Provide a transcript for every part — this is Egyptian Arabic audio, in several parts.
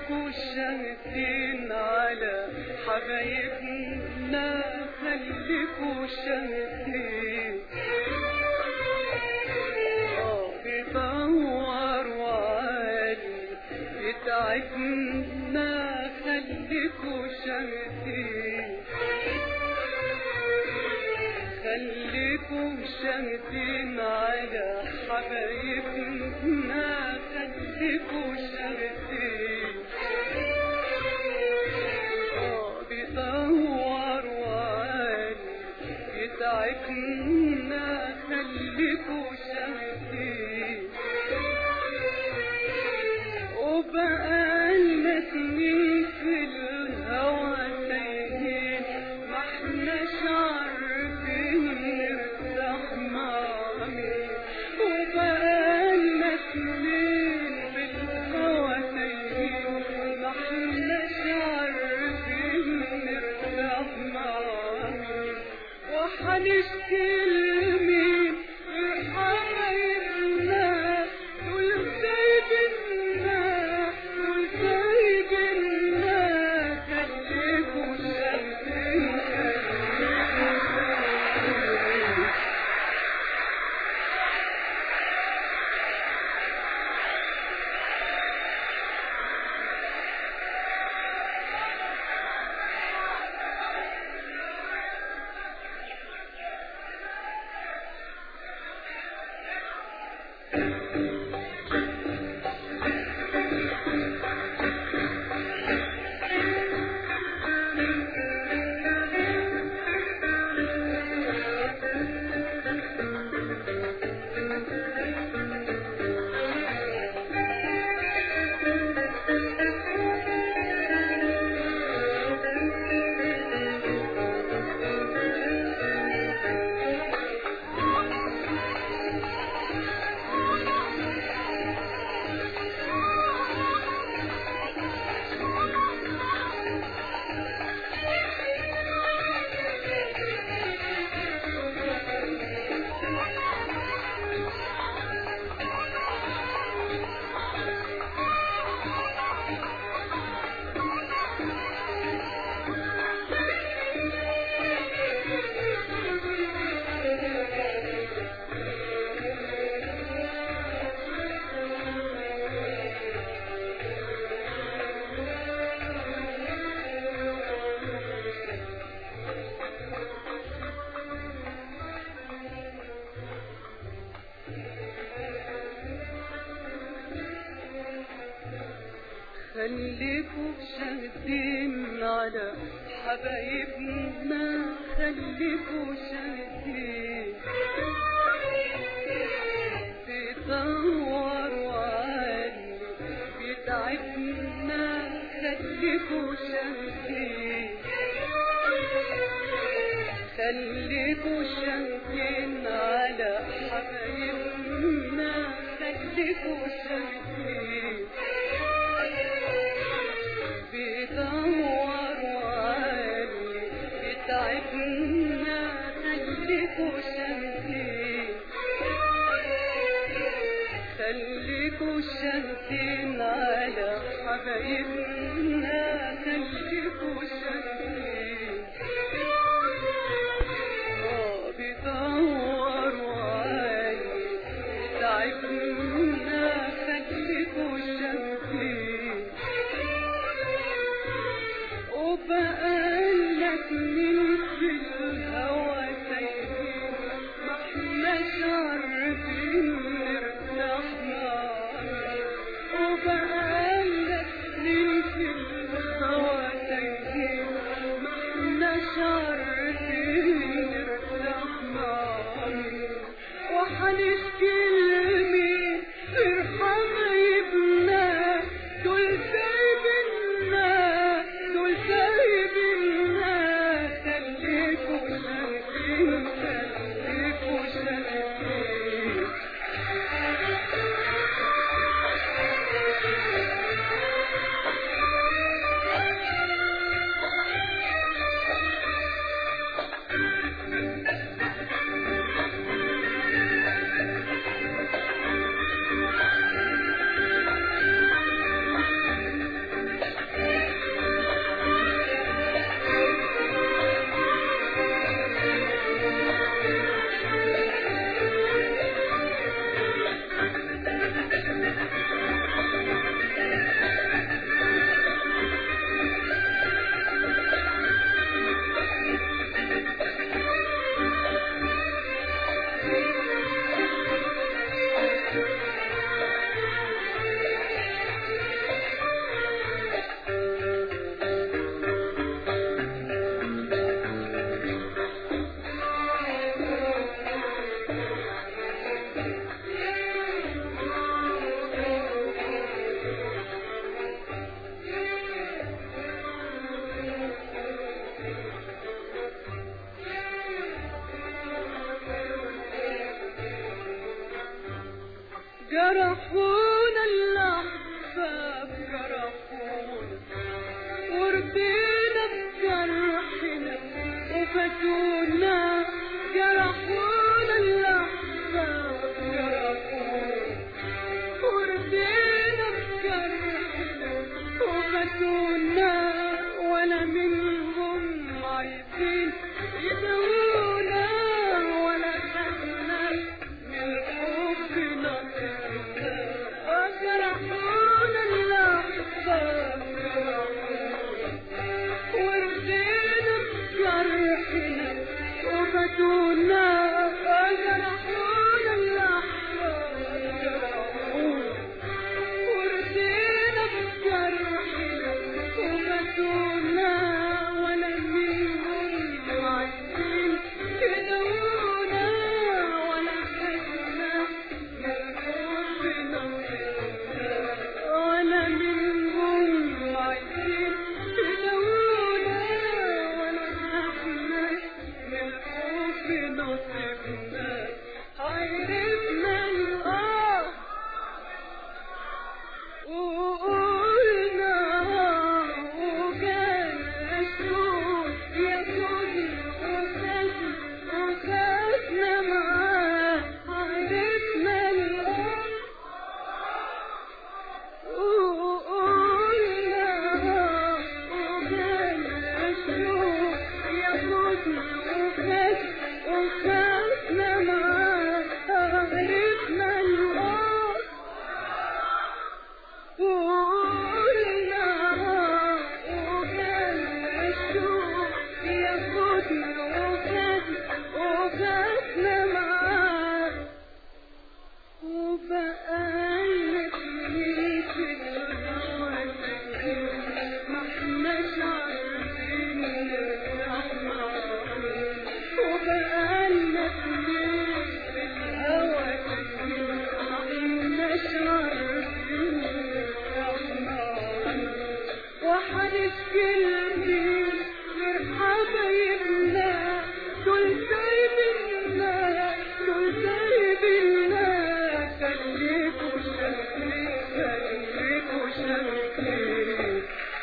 خليكوا شاهدين على حبايبنا خليكوا شاهدين آه بيدوروا على يتعبنا خليكوا شاهدين خليكم شاهدين على حبايبنا خليكم شاهدين آه بيدوروا على يتعبنا خليكم شاهدين وبقالنا سنين في الهوى تايهين ما احناش عارفين نرتاح مع مين وبقالنا سنين في الهوى تايهين ما احناش عارفين نرتاح مع مين وحنشكي لمين حبايبنا دول سايبنا دول سايبنا خليكوا شايفين خليكوا شايفين خليكوا شاهدين على حبايبنا خليكوا شاهدين بيدوروا علي بيتعبنا خليكوا شاهدين خليكوا شاهدين على حبايبنا خليكوا شاهدين بيدوروا علي بيتعبنا خليكوا شاهدين خليكوا شاهدين على حبايبنا خليكوا شاهدين آه بيدوروا علي بيتعبنا خليكوا شاهدين وبقالنا سنين في الهوى تايهين ما احناش عارفين نرتاح معانا وبقالنا سنين في الهوى تايهين ما جرحونا الأحباب جرحونا ورضينا بجرحنا وفاتونا جرحونا الأحباب جرحونا ورضينا بجرحنا وفاتونا ولا منهم عايزين يدونا ولا خدنا من الحب نصيبنا وجرحونا الأحباب جرحونا ورضينا بجرحنا وفاتونا وجرحونا الأحباب جرحونا ورضينا بجرحنا وفاتونا ولا منهم عايزين يدونا ولا خدنا من الحب نصيبنا ولا منهم عايزين يدونا ولا خدنا من الحب نصيبنا عرفنا الآه وقلنا وكان الشوق ياخدنا وخدنا وخدنا معاه عرفنا الأرض وقلنا وكان الشوق ياخدنا وخدنا وخدنا معاه عرفنا الأرض وقلنا وكان الشوق ياخدنا وخدنا وخدنا معاه وبقالنا سنين في الهوى ساكنين ما احناش عارفين نرتاح معاهم وبقالنا سنين في الهوى ساكنين ما احناش عارفين نرتاح معاهم وحنشكي لمين غير حبايبنا دول سايبنا دول سايبنا خليكوا شايفين خليكوا شايفين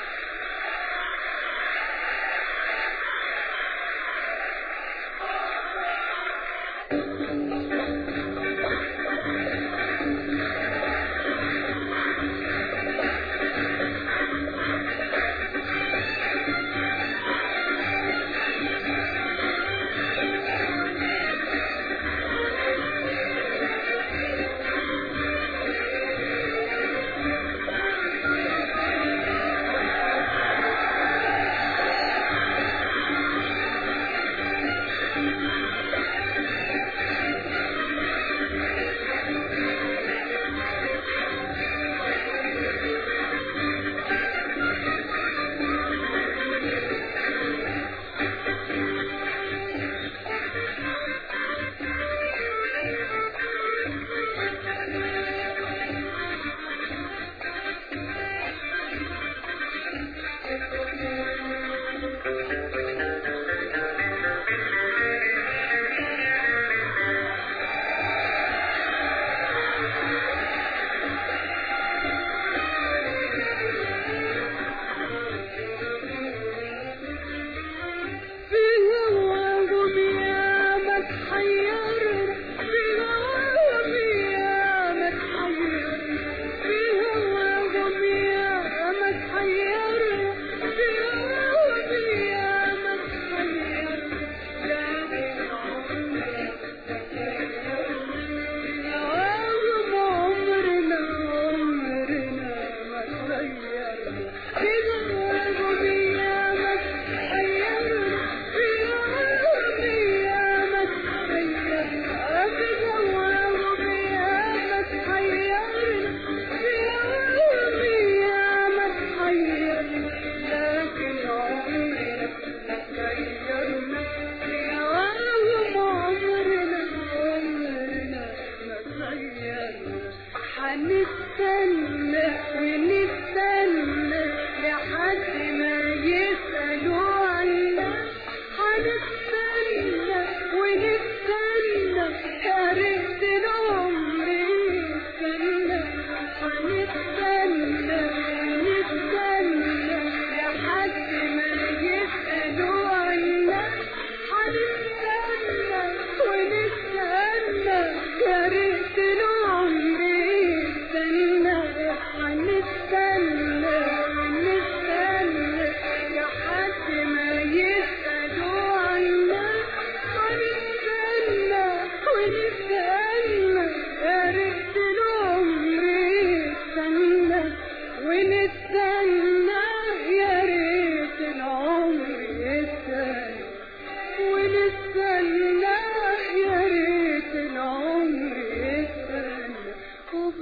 في هواهم يا ما تحيرنا في هواهم يا ما تحيرنا في هواهم يا ما تحيرنا في هواهم يا ما تحيرنا لكن عمرنا هواهم عمرنا عمرنا ما تغيرنا في هواهم يا ما تحيرنا في هواهم يا ما تحيرنا في هواهم يا ما تحيرنا في هواهم يا ما تحيرنا لكن عمرنا ما تغيرنا في هواهم عمرنا عمرنا ما تغيرنا هنستنى ونستنى لحد ما يسألوا عنا هنستنى ونستنى يا ريت العمر يستنى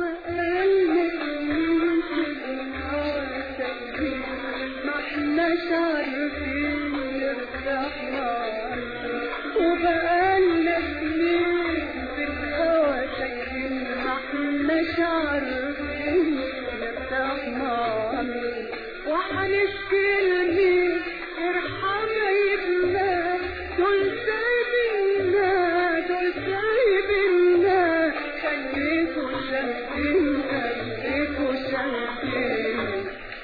وبقالنا سنين في الهوى سايبين ما احناش عارفين نرتاح معانا وبقالنا سنين في الهوى سايبين ما احناش عارفين نرتاح معانا وحنشكي لمين ارحم عيبنا دول سايبنا دول سايبنا خليكوا شايفين خليكوا شايفين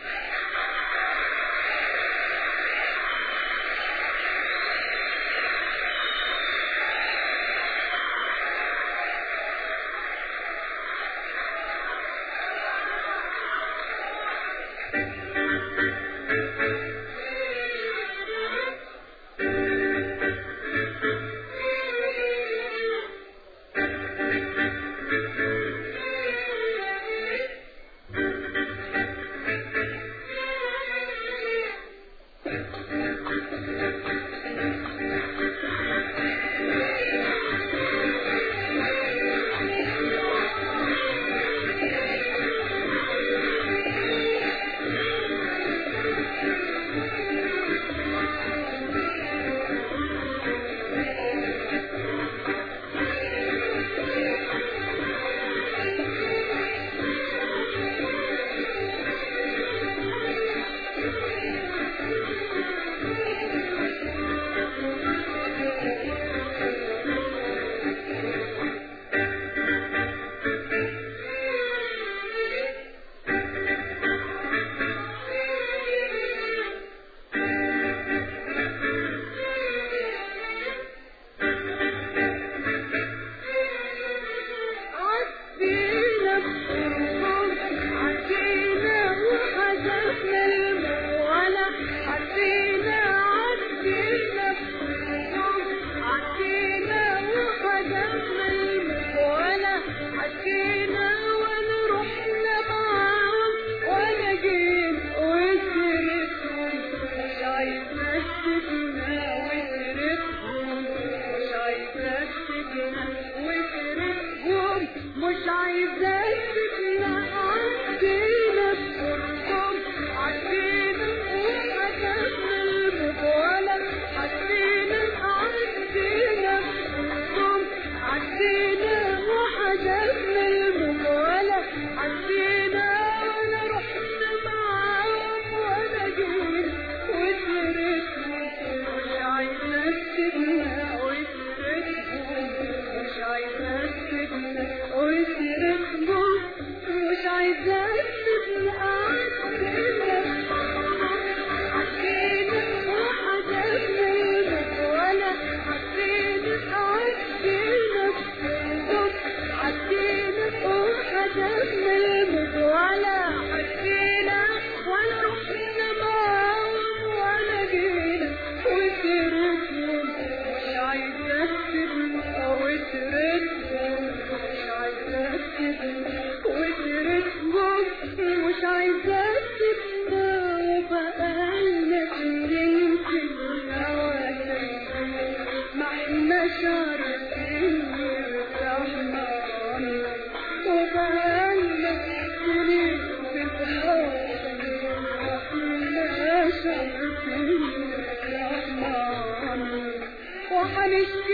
عدينا بقربك عدينا وحدفنا الموالة عدينا عدينا بقربك عدينا وحدفنا الموالة عدينا وانا رحنا معاهم وانا جيت وسرتهم مش عايزة السجنة وسرتهم مش عايزة السجنة وسرتهم مش عايزة السجنة عدينا بقربهم عدينا وحدفنا الموالة عدينا عدينا بقربهم عدينا وحدفنا الموالة عدينا وانا رحنا معاهم وانا جيت وسرتهم مش عايزة السجنة وسرتهم مش عايزة السجنة وسرتهم مش عايزة السجنة عدينا عدينا وحدفنا الموالة عدينا عدينا بقربهم عدينا وحدفنا الموالة عدينا وانا رحنا معاهم وانا جينا وسرتهم مش عايزة السجنة وسرتهم مش عايزة السجنة وسرتهم مش عايزة السجنة وبقالنا سنين في الهوى سايبين ما احناش عارفين نرتاح معانا وبقالنا سنين في الهوى سايبين ما احناش عارفين نرتاح معانا وحنشتاق